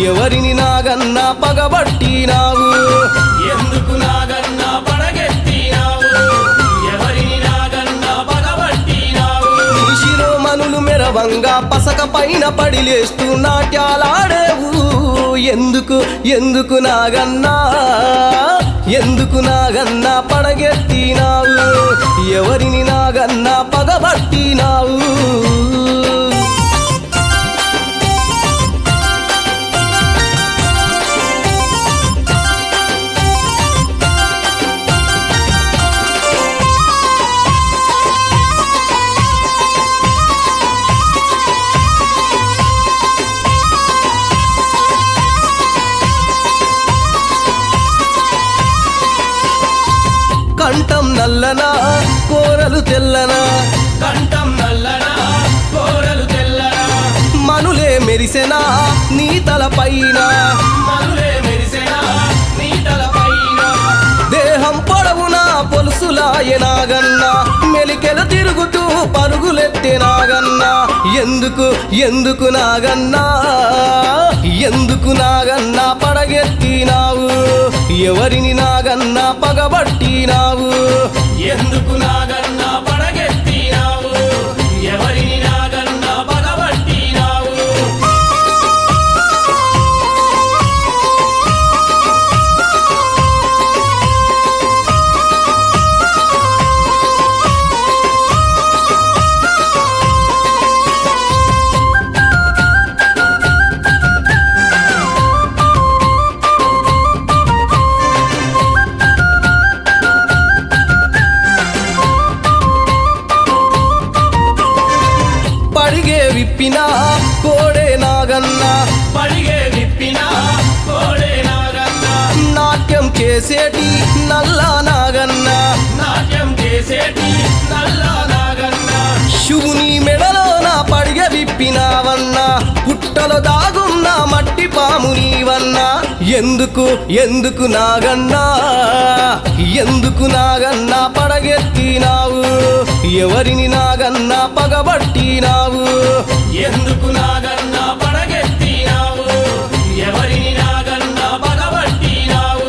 ఎవరిని నాగన్నా పగబట్టినావు ఎందుకు నాగన్న పడగెత్తినావు ఎవరిని నాగన్న పగబట్టినావు నీ శిరోమణులు మెరవంగా పసక పైన పడిలేస్తూ నాట్యాలాడేవు ఎందుకు ఎందుకు నాగన్నా ఎందుకు నాగన్నా పడగెత్తినావు ఎవరిని నాగన్నా పగబట్టినావు కంఠం నల్లనా కోరలు తెల్లనా కంఠం నల్లనా కోరలు తెల్లనా మనులే మెరిసెనా నీ తలపైన మనులే మెరిసెనా నీ తలపైన దేహం పొడవునా పొలుసులాయనాగన్నా మెలికెలు తిరుగుతూ పరుగులెత్తెనాగన్నా ఎందుకు ఎందుకు నాగన్నా ఎందుకు నాగన్నా పడగెత్తినావు ఎవరిని నాగన్నా పగబట్టినావు ఎందుకు నాగన్న పడగెత్తినావు ఎవరిని నాగన్న పగబట్టినావు పడిగే విప్పినా కోడే నాగన్నా పడిగే విప్పినా కోడే నాగన్న నాట్యం చేసేటి నల్లా నాగన్నా నాట్యం చేసేటి నల్ల నాగన్న శివుని మెడలో నా పడిగ విప్పినావన్నా పుట్టలో దాగున్న మట్టి పాము నీవన్నా ఎందుకు ఎందుకు నాగన్నా ఎందుకు నాగన్నా పడగెత్తినావు ఎవరిని నాగన్నా పగబట్టినావు ఎందుకు నాగన్న పడగెత్తినావు ఎవరిని నాగన్న పగబట్టినావు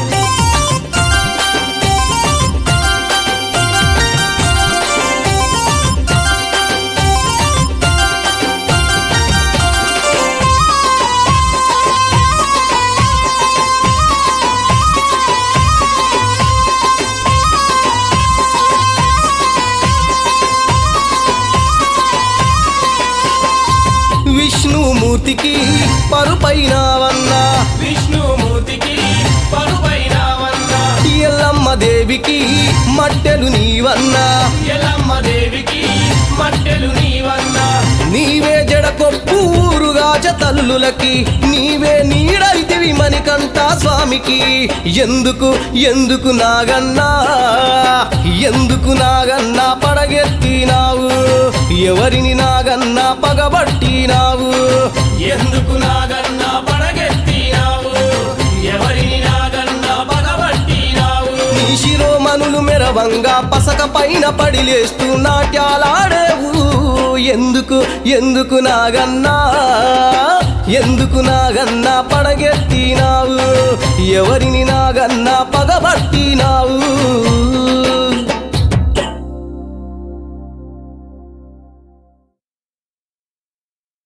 విష్ణుమూర్తికి పరుపైనావన్నా విష్ణుమూర్తికి పరుపైనావన్నా ఎల్లమ్మ దేవికి మట్టెలు నీవన్నా ఎలమ్మ దేవికి మట్టెలు నీవన్నా నీవే జడకొప్పు ఊరుగాచ తల్లులకి నీవే నీడైతివి మణికంఠ స్వామికి ఎందుకు ఎందుకు నాగన్నా ఎందుకు నాగన్నా పడగెత్తినావు ఎవరిని నాగన్నా పగబట్టినావు ఎందుకు నాగన్న పడగెత్తినావు ఎవరిని నాగన్న పగబట్టినావు నీ శిరోమణులు మెరవంగా పసక పైన పడిలేస్తూ నాట్యాలాడేవు ఎందుకు ఎందుకు నాగన్నా ఎందుకు నాగన్నా పడగెత్తినావు ఎవరిని నాగన్నా పగబట్టినావు